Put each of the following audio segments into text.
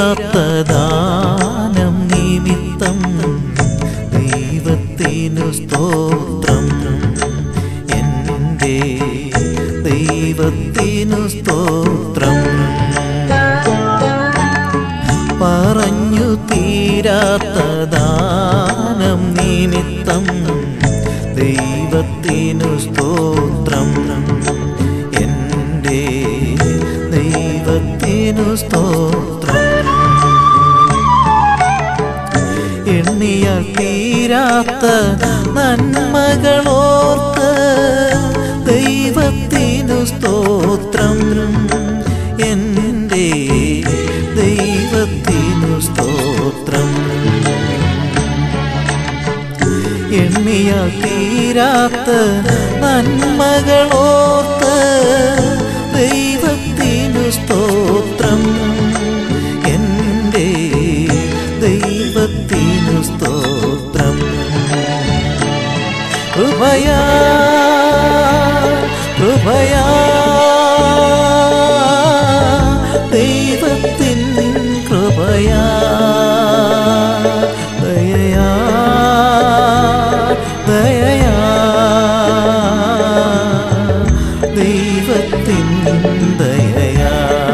തീരാത്ത ദാനം നിമിത്തം ദൈവത്തിനു സ്തോത്രം എൻ്റെ ദൈവത്തിനു സ്തോത്രം പറഞ്ഞു തീരാത്ത ദാനം നിമിത്തം ദൈവത്തിനു സ്തോത്രം എൻ്റെ ദൈവത്തിനു സ്തോത്രം എണ്ണിയാൽ തീരാത്ത നന്മകളോർത്ത് ദൈവത്തിനു സ്തോത്രം എൻ്റെ ദൈവത്തിനു സ്തോത്രം എണ്ണിയാൽ തീരാത്ത നന്മകളോർത്ത് ദൈവത്തിനു സ്തോത്രം എൻ്റെ ദൈവത്തിനു സ്തോത്രം കൃപയാ കൃപയാ ദൈവത്തിൻ കൃപയാ ദയയാ ദയയാ ദൈവത്തിൻ ദയയാ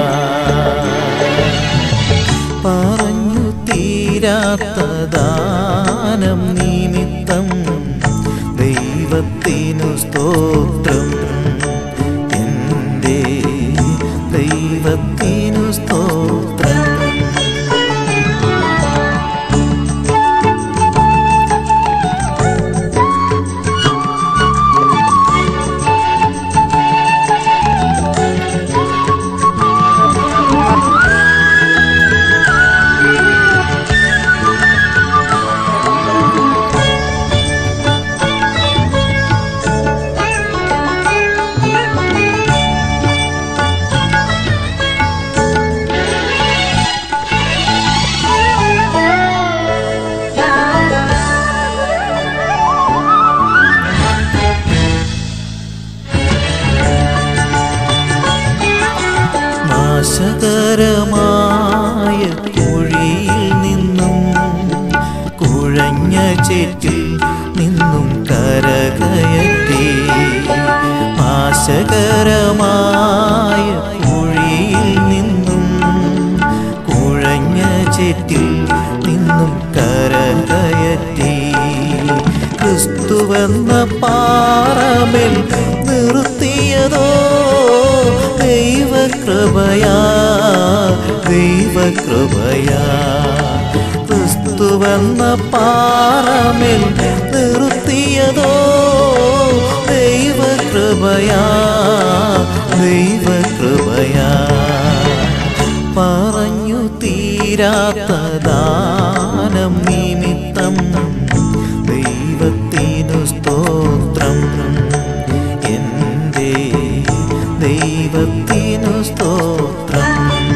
പറഞ്ഞു തീരാത്ത ദാനം നിമിത്തം ദൈവത്തിനു സ്തോത്രം എൻ്റെ ദൈവത്തിനു സ്തോത്രം നാശകരമായ കുഴിയിൽ നിന്നും കുഴഞ്ഞ ചേറ്റിൽ നിന്നും കരകയറ്റി നാശകരമായ കുഴിയിൽ നിന്നും കുഴഞ്ഞ ചേറ്റിൽ നിന്നും കരകയറ്റി ക്രിസ്തുവെന്ന പാറമേൽ നിർത്തിയതോ ദൈവകൃപയാ ദൈവകൃപയാ ക്രിസ്തുവെന്ന പാറമേൽ നിർത്തിയതോ ദൈവകൃപയാ ദൈവകൃപയാ പറഞ്ഞു തീരാത്ത ദാനം നിമിത്തം ദൈവത്തിനു സ്തോത്രം എൻ്റെ ദൈവത്തിനു സ്തോത്രം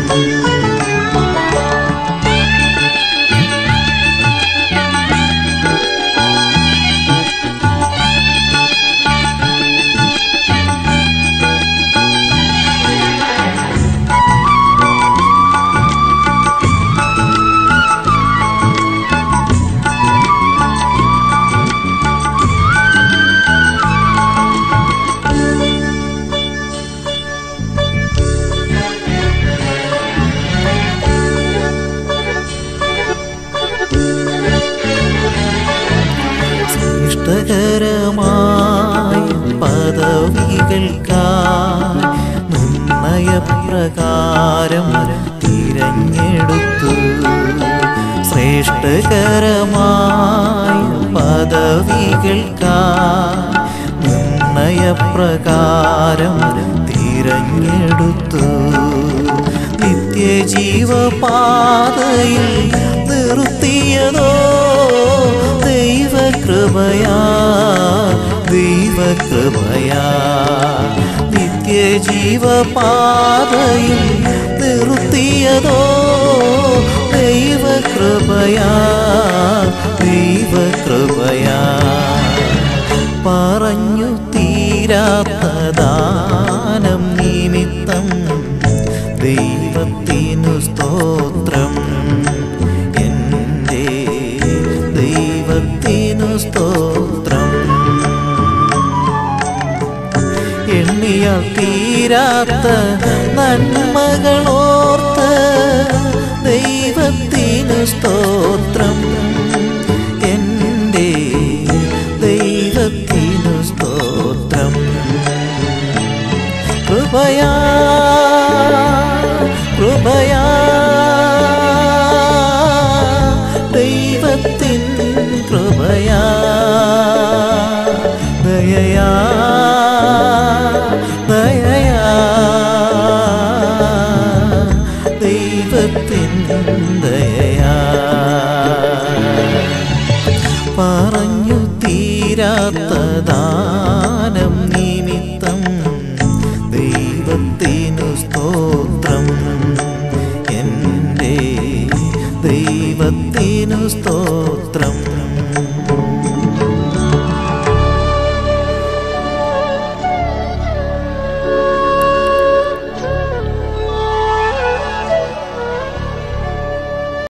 ഇഷ്ടകരമായ പദവികൾക്കായി നിർണയപ്രകാരം തിരഞ്ഞെടുത്തു ശ്രേഷ്ഠകരമായ പദവികൾക്കായി നിർണയപ്രകാരം തിരഞ്ഞെടുത്തു നിത്യജീവപാതയിൽ നിർത്തിയതോ ദൈവകൃപയാ ദൈവകൃപയാ നിത്യജീവപാതയിൽ നിർത്തിയതോ ദൈവകൃപയാ ദൈവകൃപയാ പറഞ്ഞു തീരാത്ത ദാനം നിമിത്തം ദൈവത്തിനു സ്തോത്രം സ്തോത്രം എണ്ണിയാൽ തീരാത്ത നന്മകളോർത്ത് ദൈവത്തിനു സ്തോത്രം എൻ്റെ ദൈവത്തിനു സ്തോത്രം കൃപയാ കൃപയാ ദൈവത്തിൻ കൃപയാ ദയയാ ദയയാ ദൈവത്തിൻ ദയയാ പറഞ്ഞു തീരാത്ത ദാനം നിമിത്തം ദൈവത്തിനു സ്തോത്രം എൻ്റെ ദൈവത്തിനു സ്തോത്രം